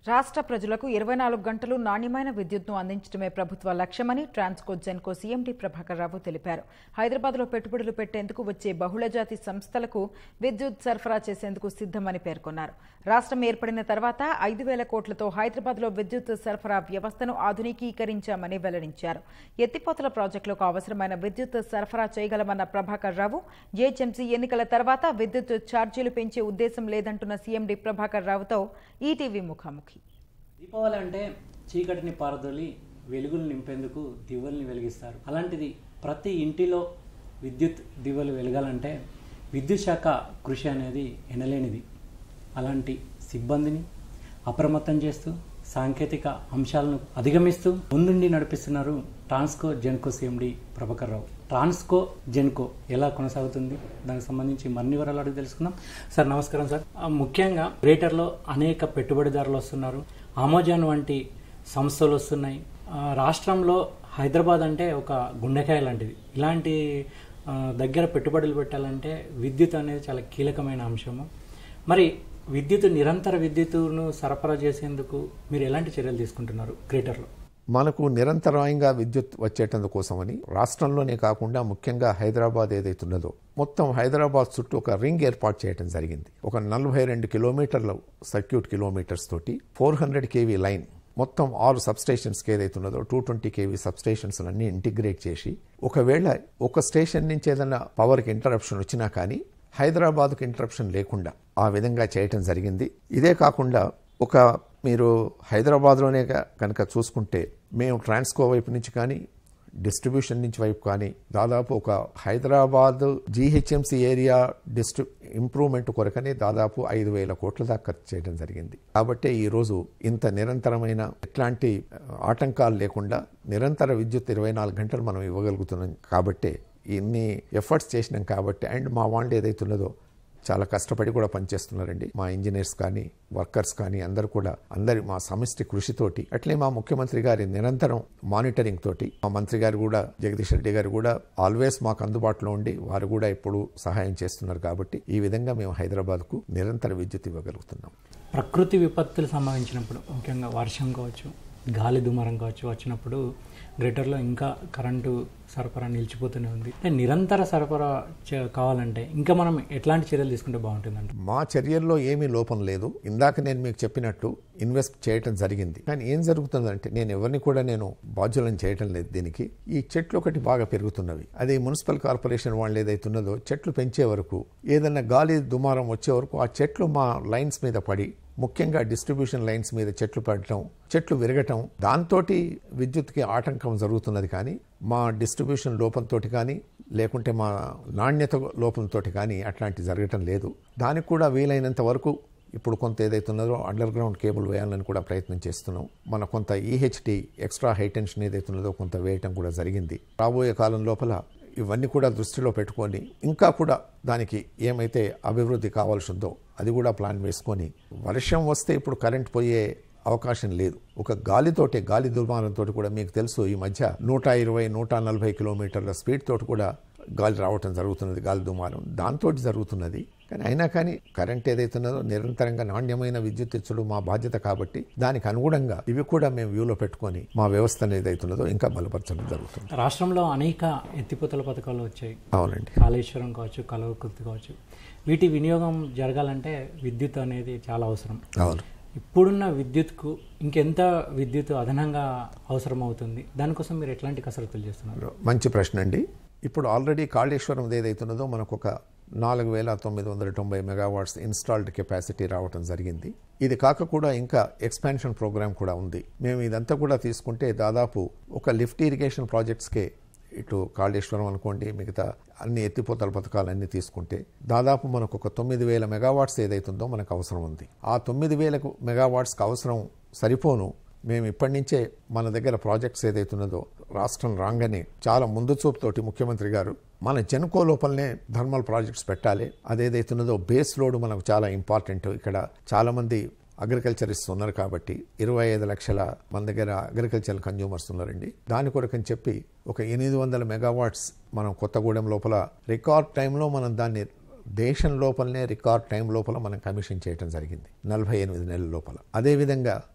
రాష్ట్ర ప్రజలకు ఇరవై నాలుగు గంటలు నాణ్యమైన విద్యుత్ను అందించడమే ప్రభుత్వ లక్ష్యమని ట్రాన్స్కో జెన్కో సీఎండీ ప్రభాకర్ రావు తెలిపారు హైదరాబాద్లో పెట్టుబడులు పెట్టేందుకు వచ్చే బహుళజాతి సంస్థలకు విద్యుత్ సరఫరా చేసేందుకు సిద్దమని పేర్కొన్నారు రాష్ట్రం ఏర్పడిన తర్వాత ఐదు వేల కోట్లతో హైదరాబాద్లో విద్యుత్ సరఫరా వ్యవస్థను ఆధునికీకరించామని వెల్లడించారు ఎత్తిపోతల ప్రాజెక్టులకు అవసరమైన విద్యుత్ సరఫరా చేయగలమన్న ప్రభాకర్ రావు జీహెచ్ఎంసీ ఎన్నికల తర్వాత విద్యుత్ ఛార్జీలు పెంచే ఉద్దేశం లేదంటున్న సీఎండీ ప్రభాకర్ రావుతో ఈటీవీ ముఖాముఖి దీపావళి అంటే చీకటిని పారదోలి వెలుగులు నింపేందుకు దివ్వల్ని వెలిగిస్తారు అలాంటిది ప్రతి ఇంటిలో విద్యుత్ దివ్వలు వెలగాలంటే విద్యుత్ శాఖ కృషి అనేది ఎనలేనిది అలాంటి సిబ్బందిని అప్రమత్తం చేస్తూ సాంకేతిక అంశాలను అధిగమిస్తూ ముందుండి నడిపిస్తున్నారు ట్రాన్స్కో జెన్కో సిఎండి ప్రభాకర్ రావు ట్రాన్స్కో జెన్కో ఎలా కొనసాగుతుంది దానికి సంబంధించి మరిన్ని వివరాలు అడిగి తెలుసుకుందాం సార్ నమస్కారం సార్ ఆ, ముఖ్యంగా గ్రేటర్లో అనేక పెట్టుబడిదారులు వస్తున్నారు అమెజాన్ వంటి సంస్థలు వస్తున్నాయి ఆ, రాష్ట్రంలో హైదరాబాద్ అంటే ఒక గుండెకాయ లాంటిది ఇలాంటి ఆ, దగ్గర పెట్టుబడులు పెట్టాలంటే విద్యుత్ అనేది చాలా కీలకమైన అంశము మరి విద్యుత్ నిరంతర విద్యుత్తును సరఫరా చేసేందుకు మీరు ఎలాంటి చర్యలు తీసుకుంటున్నారు గ్రేటర్లో మనకు నిరంతరాయంగా విద్యుత్ వచ్చేటందుకోసమని రాష్ట్రంలోనే కాకుండా ముఖ్యంగా హైదరాబాద్ ఏదైతున్నదో మొత్తం హైదరాబాద్ చుట్టూ ఒక రింగ్ ఏర్పాటు చేయడం జరిగింది ఒక నలభై రెండు కిలోమీటర్ల సర్క్యూట్ కిలోమీటర్స్ తోటి ఫోర్ హండ్రెడ్ కేవీ లైన్ మొత్తం ఆరు సబ్స్టేషన్స్కి ఏదైతున్నదో టూ ట్వంటీ కేవీ సబ్స్టేషన్స్ అన్ని ఇంటిగ్రేట్ చేసి ఒకవేళ ఒక స్టేషన్ నుంచి ఏదైనా పవర్కి ఇంటరప్షన్ వచ్చినా కానీ హైదరాబాద్కు ఇంటరప్షన్ లేకుండా ఆ విధంగా చేయటం జరిగింది ఇదే కాకుండా ఒక మీరు హైదరాబాద్లోనే క- కనుక చూసుకుంటే మేము ట్రాన్స్కో వైపు నుంచి కానీ డిస్ట్రిబ్యూషన్ నుంచి వైపు కానీ దాదాపు ఒక హైదరాబాద్ జీహెచ్ఎంసీ ఏరియా డిస్ట్రి ఇంప్రూవ్మెంట్ కొరకనే దాదాపు ఐదు వేల కోట్ల దాకా ఖర్చు చేయడం జరిగింది కాబట్టి ఈరోజు ఇంత నిరంతరమైన ఎట్లాంటి ఆ, ఆటంకాలు లేకుండా నిరంతర విద్యుత్ ఇరవై నాలుగు గంటలు మనం ఇవ్వగలుగుతున్నాం కాబట్టి ఇన్ని ఎఫర్ట్స్ చేసినాం కాబట్టి అండ్ మా వాళ్ళు ఏదైతున్నదో చాలా కష్టపడి కూడా పనిచేస్తున్నారండి మా ఇంజనీర్స్ కానీ వర్కర్స్ కానీ అందరు కూడా అందరి మా సమిష్టి కృషితోటి అట్లే మా ముఖ్యమంత్రి గారి నిరంతరం మానిటరింగ్ తోటి మా మంత్రి గారు కూడా జగదీష్ రెడ్డి గారు కూడా ఆల్వేస్ మాకు అందుబాటులో ఉండి వారు కూడా ఇప్పుడు సహాయం చేస్తున్నారు కాబట్టి ఈ విధంగా మేము హైదరాబాద్కు నిరంతర విద్యుత్ ఇవ్వగలుగుతున్నాం ప్రకృతి విపత్తులు సంభవించినప్పుడు ముఖ్యంగా వర్షం కావచ్చు గాలి దుమారం కావచ్చు వచ్చినప్పుడు గ్రేటర్లో ఇంకా కరెంటు సరఫరా నిలిచిపోతూనే ఉంది అంటే నిరంతర సరఫరా చే- కావాలంటే ఇంకా మనం ఎట్లాంటి చర్యలు తీసుకుంటే బాగుంటుందంట మా చర్యల్లో ఏమీ లోపం లేదు ఇందాక నేను మీకు చెప్పినట్టు ఇన్వెస్ట్ చేయటం జరిగింది కానీ ఏం జరుగుతుందంటే నేను ఎవరిని కూడా నేను బాధ్యులను చేయటం లేదు దీనికి ఈ చెట్లు ఒకటి బాగా పెరుగుతున్నవి అది మున్సిపల్ కార్పొరేషన్ వాళ్ళు ఏదైతున్నదో చెట్లు పెంచే వరకు ఏదైనా గాలి దుమారం వచ్చే వరకు ఆ చెట్లు మా లైన్స్ మీద పడి ముఖ్యంగా డిస్ట్రిబ్యూషన్ లైన్స్ మీద చెట్లు పడటం చెట్లు విరగటం దాంతో విద్యుత్కి ఆటంకం జరుగుతున్నది కానీ మా డిస్ట్రిబ్యూషన్ లోపంతో కానీ లేకుంటే మా నాణ్యత లోపంతో కానీ అట్లాంటి జరగటం లేదు దానికి కూడా వీలైనంత వరకు ఇప్పుడు కొంత ఏదైతున్నదో అండర్ గ్రౌండ్ కేబుల్ వేయాలని కూడా ప్రయత్నం చేస్తున్నాం మన కొంత ఈహెచ్డి ఎక్స్ట్రా హై టెన్షన్ ఏదైతున్నదో కొంత వేయటం కూడా జరిగింది రాబోయే కాలం లోపల ఇవన్నీ కూడా దృష్టిలో పెట్టుకొని ఇంకా కూడా దానికి ఏమైతే అభివృద్ధి కావాల్సి ఉందో అది కూడా ప్లాన్ వేసుకొని వర్షం వస్తే ఇప్పుడు కరెంట్ పోయే అవకాశం లేదు ఒక గాలితోటే గాలి దుర్మానంతో కూడా మీకు తెలుసు ఈ మధ్య నూట ఇరవై నూట నలభై కిలోమీటర్ల స్పీడ్ తోటి కూడా గాలి రావటం జరుగుతున్నది గాలి దుమారం దాంతో జరుగుతున్నది కానీ అయినా కానీ కరెంట్ ఏదైతున్నదో నిరంతరంగా నాణ్యమైన విద్యుత్ ఇచ్చడం మా బాధ్యత కాబట్టి దానికి అనుగుణంగా ఇవి కూడా మేము వ్యూలో పెట్టుకొని మా వ్యవస్థ ఏదైతున్నదో ఇంకా బలపరచడం జరుగుతుంది రాష్ట్రంలో అనేక ఎత్తిపోతల పథకాలు వచ్చాయి అవునండి కాళేశ్వరం కావచ్చు కలవకుర్తి కావచ్చు వీటి వినియోగం జరగాలంటే విద్యుత్ అనేది చాలా అవసరం అవును ఇప్పుడున్న విద్యుత్కు ఇంకెంత విద్యుత్ అదనంగా అవసరం అవుతుంది దానికోసం మీరు ఎట్లాంటి కసరత్తులు చేస్తున్నారు మంచి ప్రశ్న అండి ఇప్పుడు ఆల్రెడీ కాళేశ్వరం ఏదైతున్నదో మనకు ఒక నాలుగు వేల తొమ్మిది వందల తొంభై మెగావాట్స్ ఇన్స్టాల్డ్ కెపాసిటీ రావటం జరిగింది ఇది కాక కూడా ఇంకా ఎక్స్పాన్షన్ ప్రోగ్రామ్ కూడా ఉంది మేము ఇదంతా కూడా తీసుకుంటే దాదాపు ఒక లిఫ్ట్ ఇరిగేషన్ ప్రాజెక్ట్స్కే ఇటు కాళేశ్వరం అనుకోండి మిగతా అన్ని ఎత్తిపోతల పథకాలన్నీ తీసుకుంటే దాదాపు మనకు ఒక తొమ్మిది వేల మెగావాట్స్ ఏదైతుందో మనకు అవసరం ఉంది ఆ తొమ్మిది వేలకు మెగావాట్స్కి అవసరం సరిపోను మేము ఇప్పటి నుంచే మన దగ్గర ప్రాజెక్ట్స్ ఏదైతున్నదో రాష్ట్రం రాగానే చాలా ముందు చూపుతోటి ముఖ్యమంత్రి గారు మన జెన్కో లోపలనే థర్మల్ ప్రాజెక్ట్స్ పెట్టాలి అదేదైతున్నదో బేస్ లోడ్ మనకు చాలా ఇంపార్టెంట్ ఇక్కడ చాలా మంది అగ్రికల్చరిస్ట్ ఉన్నారు కాబట్టి ఇరవై ఐదు లక్షల మన దగ్గర అగ్రికల్చర్ కన్జ్యూమర్స్ ఉన్నారండి దాని కొరకని చెప్పి ఒక ఎనిమిది వందల మెగావాట్స్ మనం కొత్తగూడెం లోపల రికార్డ్ టైంలో మనం దాన్ని దేశం లోపలనే రికార్డ్ టైం లోపల మనం కమిషన్ చేయడం జరిగింది నలభై ఎనిమిది నెలల లోపల అదేవిధంగా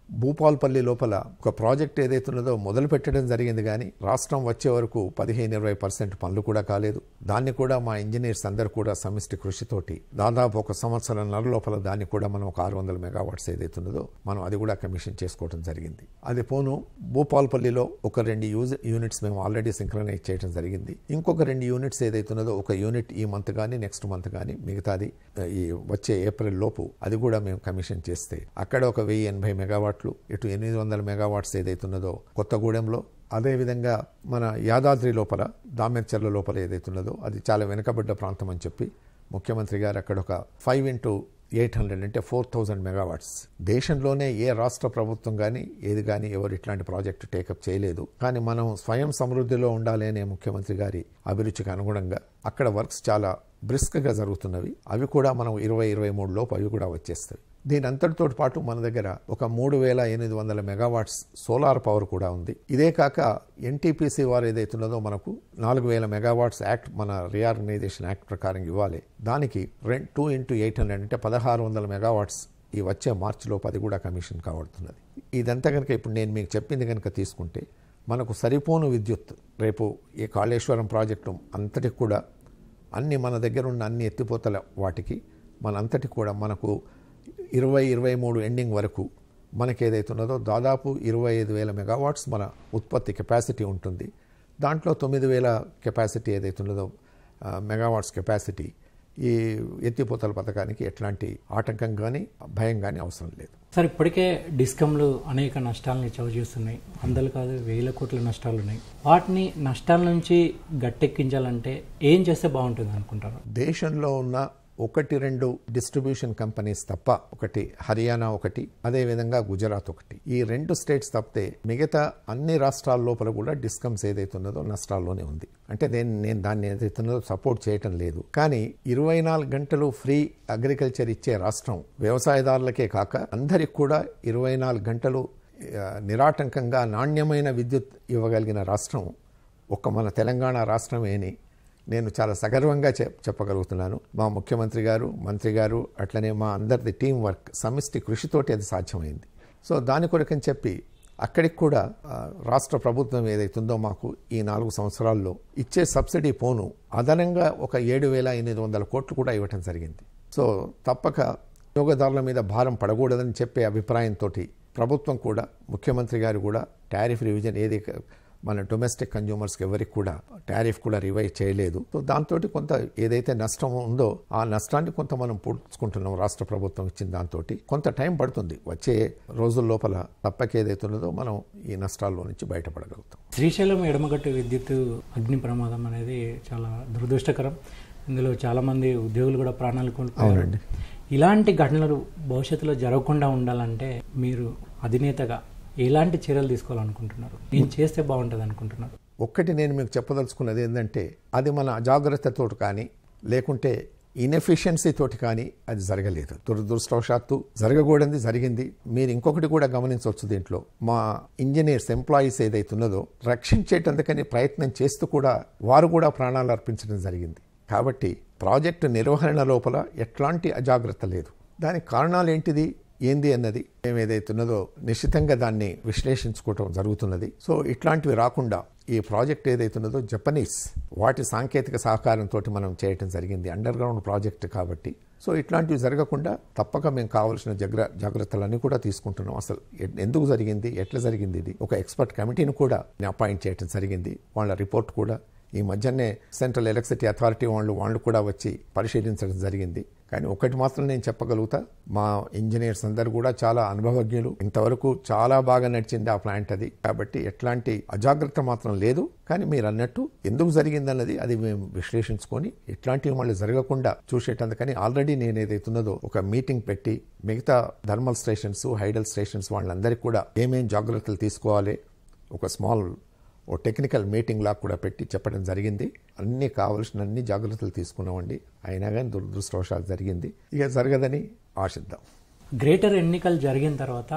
భూపాల్పల్లి లోపల ఒక ప్రాజెక్ట్ ఏదైతే ఉన్నదో మొదలు పెట్టడం జరిగింది కానీ రాష్ట్రం వచ్చే వరకు పదిహేను ఇరవై పర్సెంట్ పనులు కూడా కాలేదు దాన్ని కూడా మా ఇంజనీర్స్ అందరూ కూడా సమిష్టి కృషితోటి దాదాపు ఒక సంవత్సరంన్నర లోపల దాన్ని కూడా మనం ఒక ఆరు వందల మెగావాట్స్ ఏదైతే ఉన్నదో మనం అది కూడా కమిషన్ చేసుకోవడం జరిగింది అది పోను భూపాల్పల్లిలో ఒక రెండు యూజ్ యూనిట్స్ మేము ఆల్రెడీ సింక్రనైజ్ చేయడం జరిగింది ఇంకొక రెండు యూనిట్స్ ఏదైతే ఉన్నదో ఒక యూనిట్ ఈ మంత్ కానీ నెక్స్ట్ మంత్ కానీ మిగతాది ఆ, ఈ వచ్చే ఏప్రిల్ లోపు అది కూడా మేము కమిషన్ చేస్తే అక్కడ ఒక వెయ్యి ఎనభై మెగావాట్లు ఇటు ఎనిమిది వందల మెగావాట్స్ ఏదైతే ఉన్నదో కొత్తగూడెంలో అదేవిధంగా మన యాదాద్రి లోపల దామెర్చర్ల లోపల ఏదైతే ఉన్నదో అది చాలా వెనుకబడ్డ ప్రాంతం అని చెప్పి ముఖ్యమంత్రి గారు అక్కడ ఒక ఫైవ్ ఇంటూ ఎయిట్ హండ్రెడ్ అంటే ఫోర్ థౌజండ్ మెగావాట్స్ దేశంలోనే ఏ రాష్ట్ర ప్రభుత్వం కానీ ఏది కానీ ఎవరు ఇట్లాంటి ప్రాజెక్టు టేకప్ చేయలేదు కానీ మనం స్వయం సమృద్ధిలో ఉండాలి అనే ముఖ్యమంత్రి గారి అభిరుచికి అనుగుణంగా అక్కడ వర్క్స్ చాలా బ్రిస్క్గా జరుగుతున్నవి అవి కూడా మనం ఇరవై ఇరవై మూడు లోపు అవి కూడా వచ్చేస్తాయి దీని అంతటితో పాటు మన దగ్గర ఒక మూడు వేల ఎనిమిది వందల మెగావాట్స్ సోలార్ పవర్ కూడా ఉంది ఇదే కాక ఎన్టీపీసీ వారు ఏదైతున్నదో మనకు నాలుగు వేల మెగావాట్స్ యాక్ట్ మన రీఆర్గనైజేషన్ యాక్ట్ ప్రకారం ఇవ్వాలి దానికి రెం టూ ఇంటూ ఎయిట్ హండ్రెడ్ అంటే పదహారు వందల మెగావాట్స్ ఈ వచ్చే మార్చిలో అది కూడా కమిషన్ కావడుతున్నది ఇదంతా కనుక ఇప్పుడు నేను మీకు చెప్పింది కనుక తీసుకుంటే మనకు సరిపోను విద్యుత్ రేపు ఈ కాళేశ్వరం ప్రాజెక్టు అంతటికి కూడా అన్ని మన దగ్గర ఉన్న అన్ని ఎత్తిపోతల వాటికి మనంతటి కూడా మనకు ఇరవై ఇరవై మూడు ఎండింగ్ వరకు మనకి ఏదైతే ఉన్నదో దాదాపు ఇరవై ఐదు వేల మెగావాట్స్ మన ఉత్పత్తి కెపాసిటీ ఉంటుంది దాంట్లో తొమ్మిది వేల కెపాసిటీ ఏదైతే ఉన్నదో ఆ, మెగావాట్స్ కెపాసిటీ ఈ ఎత్తిపోతల పథకానికి ఎట్లాంటి ఆటంకం కానీ భయం కానీ అవసరం లేదు సార్ ఇప్పటికే డిస్కంలు అనేక నష్టాలని చవి చూస్తున్నాయి వందలు కాదు వేల కోట్ల నష్టాలు ఉన్నాయి వాటిని నష్టాల నుంచి గట్టెక్కించాలంటే ఏం చేస్తే బాగుంటుంది అనుకుంటారు దేశంలో ఉన్న ఒకటి రెండు డిస్ట్రిబ్యూషన్ కంపెనీస్ తప్ప ఒకటి హర్యానా ఒకటి అదేవిధంగా గుజరాత్ ఒకటి ఈ రెండు స్టేట్స్ తప్పితే మిగతా అన్ని రాష్ట్రాల లోపల కూడా డిస్కమ్స్ ఏదైతే ఉన్నదో నష్టాల్లోనే ఉంది అంటే నేను నేను దాన్ని ఏదైతే ఉన్నదో సపోర్ట్ చేయటం లేదు కానీ ఇరవై నాలుగు గంటలు ఫ్రీ అగ్రికల్చర్ ఇచ్చే రాష్ట్రం వ్యవసాయదారులకే కాక అందరికి కూడా ఇరవై నాలుగు గంటలు ఆ, నిరాటంకంగా నాణ్యమైన విద్యుత్ ఇవ్వగలిగిన రాష్ట్రం ఒక్క మన తెలంగాణ రాష్ట్రమేని నేను చాలా సగర్వంగా చె చెప్పగలుగుతున్నాను మా ముఖ్యమంత్రి గారు మంత్రి గారు అట్లనే మా అందరిది టీం వర్క్ సమిష్టి కృషితోటి అది సాధ్యమైంది సో దాని కొరకని చెప్పి అక్కడికి కూడా ఆ, రాష్ట్ర ప్రభుత్వం ఏదైతుందో మాకు ఈ నాలుగు సంవత్సరాల్లో ఇచ్చే సబ్సిడీ పోను అదనంగా ఒక ఏడు వేల ఎనిమిది వందల కోట్లు కూడా ఇవ్వటం జరిగింది సో తప్పక వినియోగదారుల మీద భారం పడకూడదని చెప్పే అభిప్రాయంతో ప్రభుత్వం కూడా ముఖ్యమంత్రి గారు కూడా టారిఫ్ రివిజన్ ఏది మన డొమెస్టిక్ కన్జ్యూమర్స్కి ఎవరికి కూడా టారిఫ్ కూడా రివైజ్ చేయలేదు సో దాంతో కొంత ఏదైతే నష్టం ఉందో ఆ నష్టాన్ని కొంత మనం పూడ్చుకుంటున్నాం రాష్ట్ర ప్రభుత్వం ఇచ్చిన దాంతో కొంత టైం పడుతుంది వచ్చే రోజుల లోపల తప్పక ఏదైతే ఉన్నదో మనం ఈ నష్టాల్లో నుంచి బయటపడగలుగుతాం శ్రీశైలం ఎడమగట్టు విద్యుత్ అగ్ని ప్రమాదం అనేది చాలా దురదృష్టకరం ఇందులో చాలా మంది ఉద్యోగులు కూడా ప్రాణాలు కోల్పోయారు ఇలాంటి ఘటనలు భవిష్యత్తులో జరగకుండా ఉండాలంటే మీరు అధినేతగా ఎలాంటి చర్యలు తీసుకోవాలనుకుంటున్నారు నేను చేస్తే బాగుంటుంది అనుకుంటున్నారు ఒక్కటి నేను మీకు చెప్పదలుచుకున్నది ఏంటంటే అది మన అజాగ్రత్తతో కానీ లేకుంటే ఇన్ఎఫిషియన్సీ తోటి కానీ అది జరగలేదు దురదృష్టవశాత్తు జరగకూడదు జరిగింది మీరు ఇంకొకటి కూడా గమనించవచ్చు దీంట్లో మా ఇంజనీర్స్ ఎంప్లాయీస్ ఏదైతే ఉన్నదో రక్షించేటందుకని ప్రయత్నం చేస్తూ కూడా వారు కూడా ప్రాణాలు అర్పించడం జరిగింది కాబట్టి ప్రాజెక్టు నిర్వహణ లోపల ఎట్లాంటి అజాగ్రత్త లేదు దానికి కారణాలు ఏంటిది ఏంది అన్నది మేము ఏదైతున్నదో నిశ్చితంగా దాన్ని విశ్లేషించుకోవటం జరుగుతున్నది సో ఇట్లాంటివి రాకుండా ఈ ప్రాజెక్ట్ ఏదైతున్నదో జపనీస్ వాటి సాంకేతిక సహకారంతో మనం చేయటం జరిగింది అండర్ గ్రౌండ్ ప్రాజెక్ట్ కాబట్టి సో ఇట్లాంటివి జరగకుండా తప్పక మేము కావాల్సిన జగ్ర జాగ్రత్తలన్నీ కూడా తీసుకుంటున్నాం అసలు ఎ- ఎందుకు జరిగింది ఎట్లా జరిగింది ఇది ఒక ఎక్స్పర్ట్ కమిటీని కూడా అపాయింట్ చేయటం జరిగింది వాళ్ళ రిపోర్ట్ కూడా ఈ మధ్యనే సెంట్రల్ ఎలక్ట్రిసిటీ అథారిటీ వాళ్ళు వాళ్ళు కూడా వచ్చి పరిశీలించడం జరిగింది కానీ ఒకటి మాత్రం నేను చెప్పగలుగుతా మా ఇంజనీర్స్ అందరు కూడా చాలా అనుభవజ్ఞులు ఇంతవరకు చాలా బాగా నడిచింది ఆ ప్లాంట్ అది కాబట్టి ఎట్లాంటి అజాగ్రత్త మాత్రం లేదు కానీ మీరు అన్నట్టు ఎందుకు జరిగిందన్నది అది మేము విశ్లేషించుకొని ఇట్లాంటివి మళ్ళీ జరగకుండా చూసేటందుకని ఆల్రెడీ నేను ఏదైతున్నదో ఒక మీటింగ్ పెట్టి మిగతా థర్మల్ స్టేషన్స్ హైడల్ స్టేషన్స్ వాళ్ళందరికీ కూడా ఏమేం జాగ్రత్తలు తీసుకోవాలి ఒక స్మాల్ ఓ టెక్నికల్ మీటింగ్ లా కూడా పెట్టి చెప్పడం జరిగింది అన్ని కావలసిన అన్ని జాగ్రత్తలు తీసుకున్నామండి అయినా కానీ దురదృష్టవశాలు జరిగింది ఇక జరగదని ఆశిద్దాం గ్రేటర్ ఎన్నికలు జరిగిన తర్వాత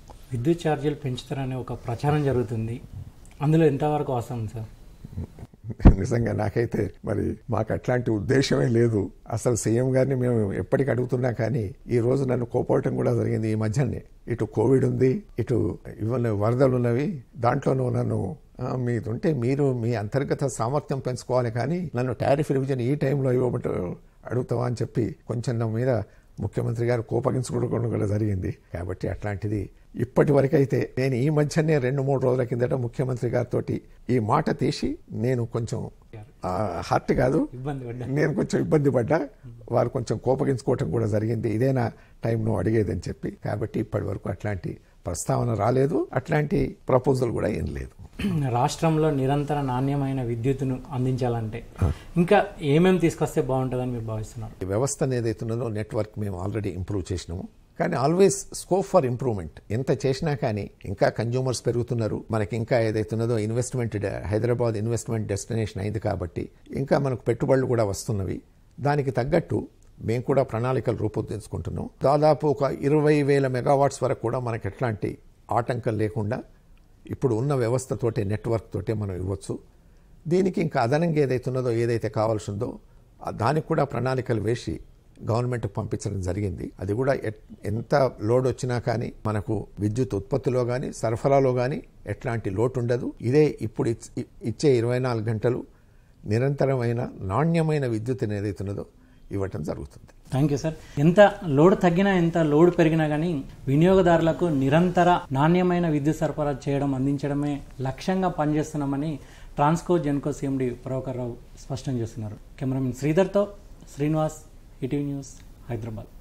విద్యుత్ ఛార్జీలు పెంచుతారనే ఒక ప్రచారం జరుగుతుంది అందులో ఎంతవరకు అవసరం సార్ నిజంగా నాకైతే మరి మాకు అట్లాంటి ఉద్దేశమే లేదు అసలు సీఎం గారిని మేము ఎప్పటికి అడుగుతున్నా కానీ ఈ రోజు నన్ను కోపడటం కూడా జరిగింది ఈ మధ్యనే ఇటు కోవిడ్ ఉంది ఇటు ఇవన్నీ వరదలు ఉన్నవి దాంట్లో నువ్వు నన్ను ఆ, మీది ఉంటే మీరు మీ అంతర్గత సామర్థ్యం పెంచుకోవాలి కానీ నన్ను టారిఫ్ రివిజన్ ఈ టైంలో ఇవ్వబట్టు అడుగుతావా అని చెప్పి కొంచెం నా మీద ముఖ్యమంత్రి గారు కోపగించుకోవడం కూడా జరిగింది కాబట్టి అట్లాంటిది ఇప్పటి వరకైతే నేను ఈ మధ్యనే రెండు మూడు రోజుల కిందట ముఖ్యమంత్రి గారితో ఈ మాట తీసి నేను కొంచెం హార్ట్ కాదు ఇబ్బంది పడ్డా నేను కొంచెం ఇబ్బంది పడ్డా వారు కొంచెం కోపగించుకోవటం కూడా జరిగింది ఇదేనా టైం నువ్వు అడిగేదని చెప్పి కాబట్టి ఇప్పటి వరకు అట్లాంటి ప్రస్తావన రాలేదు అట్లాంటి ప్రపోజల్ కూడా ఏం లేదు రాష్ట్రంలో నిరంతర నాణ్యమైన విద్యుత్తును అందించాలంటే ఇంకా ఏమేమి తీసుకొస్తే బాగుంటుందని మీరు భావిస్తున్నారు ఈ వ్యవస్థ ఏదైతున్నదో నెట్వర్క్ మేము ఆల్రెడీ ఇంప్రూవ్ చేసినాము కానీ ఆల్వేస్ స్కోప్ ఫర్ ఇంప్రూవ్మెంట్ ఎంత చేసినా కానీ ఇంకా కన్జ్యూమర్స్ పెరుగుతున్నారు మనకి ఇంకా ఏదైతున్నదో ఇన్వెస్ట్మెంట్ హైదరాబాద్ ఇన్వెస్ట్మెంట్ డెస్టినేషన్ అయింది కాబట్టి ఇంకా మనకు పెట్టుబడులు కూడా వస్తున్నవి దానికి తగ్గట్టు మేము కూడా ప్రణాళికలు రూపొందించుకుంటున్నాం దాదాపు ఒక ఇరవై వేల మెగావాట్స్ వరకు కూడా మనకి ఎట్లాంటి ఆటంకం లేకుండా ఇప్పుడు ఉన్న వ్యవస్థతోటే నెట్వర్క్ తోటే మనం ఇవ్వచ్చు దీనికి ఇంకా అదనంగా ఏదైతున్నదో ఏదైతే కావాల్సిందో ఆ దానికి కూడా ప్రణాళికలు వేసి గవర్నమెంట్కి పంపించడం జరిగింది అది కూడా ఎట్- ఎంత లోడ్ వచ్చినా కానీ మనకు విద్యుత్ ఉత్పత్తిలో కానీ సరఫరాలో కానీ ఎట్లాంటి లోటు ఉండదు ఇదే ఇప్పుడు ఇచ్- ఇచ్చే ఇరవై నాలుగు గంటలు నిరంతరమైన నాణ్యమైన విద్యుత్ ఏదైతున్నదో ఇవ్వటం జరుగుతుంది థ్యాంక్ యూ సార్ ఎంత లోడ్ తగ్గినా ఎంత లోడ్ పెరిగినా కానీ వినియోగదారులకు నిరంతర నాణ్యమైన విద్యుత్ సరఫరా చేయడం అందించడమే లక్ష్యంగా పనిచేస్తున్నామని ట్రాన్స్కో జెన్కో సీఎండి ప్రభాకర్ రావు స్పష్టం చేస్తున్నారు కెమెరామెన్ శ్రీధర్తో శ్రీనివాస్ ఈటీవీ న్యూస్ హైదరాబాద్